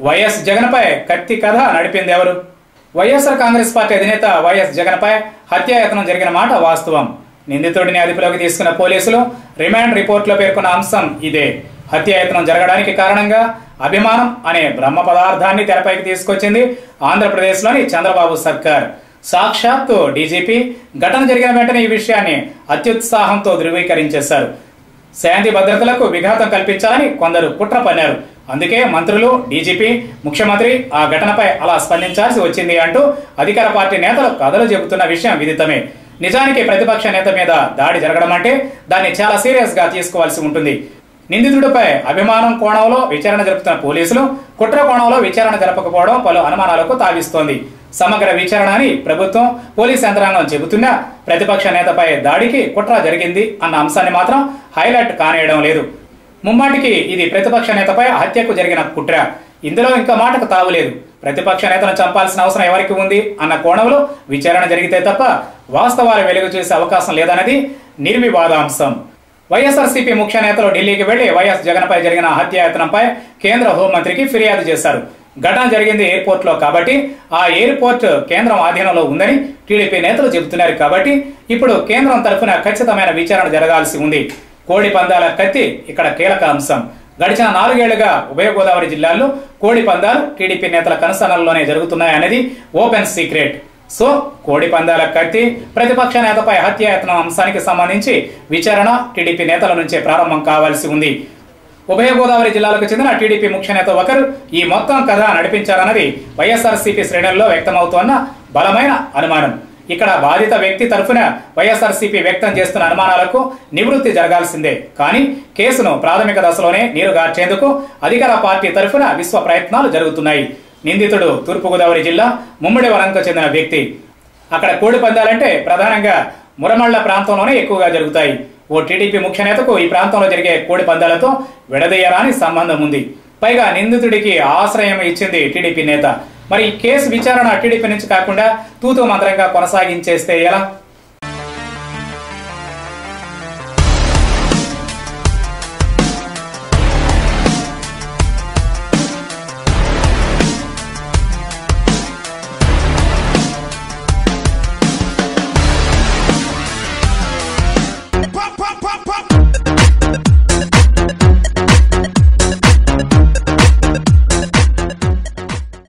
YS జగన్పై కత్తి కథ నడిపింది ఎవరు వైఎస్ఆర్ కాంగ్రెస్ పార్టీ అధినేత వైఎస్ జగన్పై హత్యాయత్నం జరిగిన మాట వాస్తవం నిందితుడిని అదుపులోకి తీసుకున్న పోలీసులు రిమాండ్ రిపోర్ట్లో పేర్కొన్న అంశం ఇదే హత్యాయత్నం జరగడానికి కారణంగా అభిమానం అనే బ్రహ్మ పదార్థాన్ని తెరపైకి తీసుకొచ్చింది ఆంధ్రప్రదేశ్లోని చంద్రబాబు సర్కార్ సాక్షాత్తు డీజీపీ ఘటన జరిగిన వెంటనే ఈ విషయాన్ని అత్యుత్సాహంతో ధృవీకరించేశారు శాంతి భద్రతలకు విఘాతం కల్పించాలని కొందరు కుట్ర పన్నారు అందుకే మంత్రులు డీజీపీ ముఖ్యమంత్రి ఆ ఘటనపై అలా స్పందించాల్సి వచ్చింది అంటూ అధికార పార్టీ నేతలు కథలు చెబుతున్న విషయం విదితమే నిజానికి ప్రతిపక్ష నేత మీద దాడి జరగడం అంటే దాన్ని చాలా సీరియస్ గా తీసుకోవాల్సి ఉంటుంది నిందితుడిపై అభిమానం కోణంలో విచారణ జరుపుతున్న పోలీసులు కుట్ర కోణంలో విచారణ జరపకపోవడం పలు అనుమానాలకు తావిస్తోంది సమగ్ర విచారణ అని ప్రభుత్వం పోలీస్ యంత్రాంగం చెబుతున్నా ప్రతిపక్ష నేతపై దాడికి కుట్ర జరిగింది అన్న అంశాన్ని మాత్రం హైలైట్ కానేయడం లేదు ముమ్మాటికి ఇది ప్రతిపక్ష నేతపై హత్యకు జరిగిన కుట్ర ఇందులో ఇంకా మాటకు తావులేదు ప్రతిపక్ష నేతను చంపాల్సిన అవసరం ఎవరికి ఉంది అన్న కోణంలో విచారణ జరిగితే తప్ప వాస్తవాలు వెలుగు చూసే అవకాశం లేదన్నది నిర్వివాదాంశం వైఎస్ఆర్సీపీ ముఖ్య నేతలు ఢిల్లీకి వెళ్లి వైఎస్ జగన్పై జరిగిన హత్యాయత్నంపై కేంద్ర హోంమంత్రికి ఫిర్యాదు చేశారు ఘటన జరిగింది ఎయిర్పోర్ట్ లో కాబట్టి ఆ ఎయిర్పోర్ట్ కేంద్రం ఆధీనంలో ఉందని టీడీపీ నేతలు చెబుతున్నారు కాబట్టి ఇప్పుడు కేంద్రం తరఫున ఖచ్చితమైన విచారణ జరగాల్సి ఉంది కోడి పందాల కత్తి ఇక్కడ కీలక అంశం గడిచిన నాలుగేళ్లుగా ఉభయ గోదావరి జిల్లాల్లో కోడి పందాలు టీడీపీ నేతల కనుసనల్లోనే జరుగుతున్నాయనేది ఓపెన్ సీక్రెట్ సో కోడి పందాల కత్తి ప్రతిపక్ష నేతపై హత్యాయత్నం అంశానికి సంబంధించి విచారణ టీడీపీ నేతల నుంచే ప్రారంభం కావాల్సి ఉంది ఉభయ గోదావరి జిల్లాలకు చెందిన టీడీపీ ముఖ్య నేత ఒకరు ఈ మొత్తం కథ నడిపించారన్నది వైఎస్ఆర్సీపీ శ్రేణుల్లో వ్యక్తమవుతోన్న బలమైన అనుమానం ఇక్కడ బాధిత వ్యక్తి తరఫున వైఎస్ఆర్సీపీ వ్యక్తం చేస్తున్న అనుమానాలకు నివృత్తి జరగాల్సిందే కానీ కేసును ప్రాథమిక దశలోనే నీరుగార్చేందుకు అధికార పార్టీ తరఫున విశ్వ ప్రయత్నాలు జరుగుతున్నాయి నిందితుడు తూర్పుగోదావరి జిల్లా ముమ్మడి వరంకు చెందిన వ్యక్తి అక్కడ కోడి పందాలంటే ప్రధానంగా మురమళ్ల ప్రాంతంలోనే ఎక్కువగా జరుగుతాయి ఓ టీడీపీ ముఖ్య నేతకు ఈ ప్రాంతంలో జరిగే కోడి పందాలతో విడదీయరాని సంబంధం ఉంది పైగా నిందితుడికి ఆశ్రయం ఇచ్చింది టీడీపీ నేత మరి ఈ కేసు విచారణ టీడీపీ నుంచి కాకుండా తూతూ మంత్రంగా కొనసాగించేస్తే ఎలా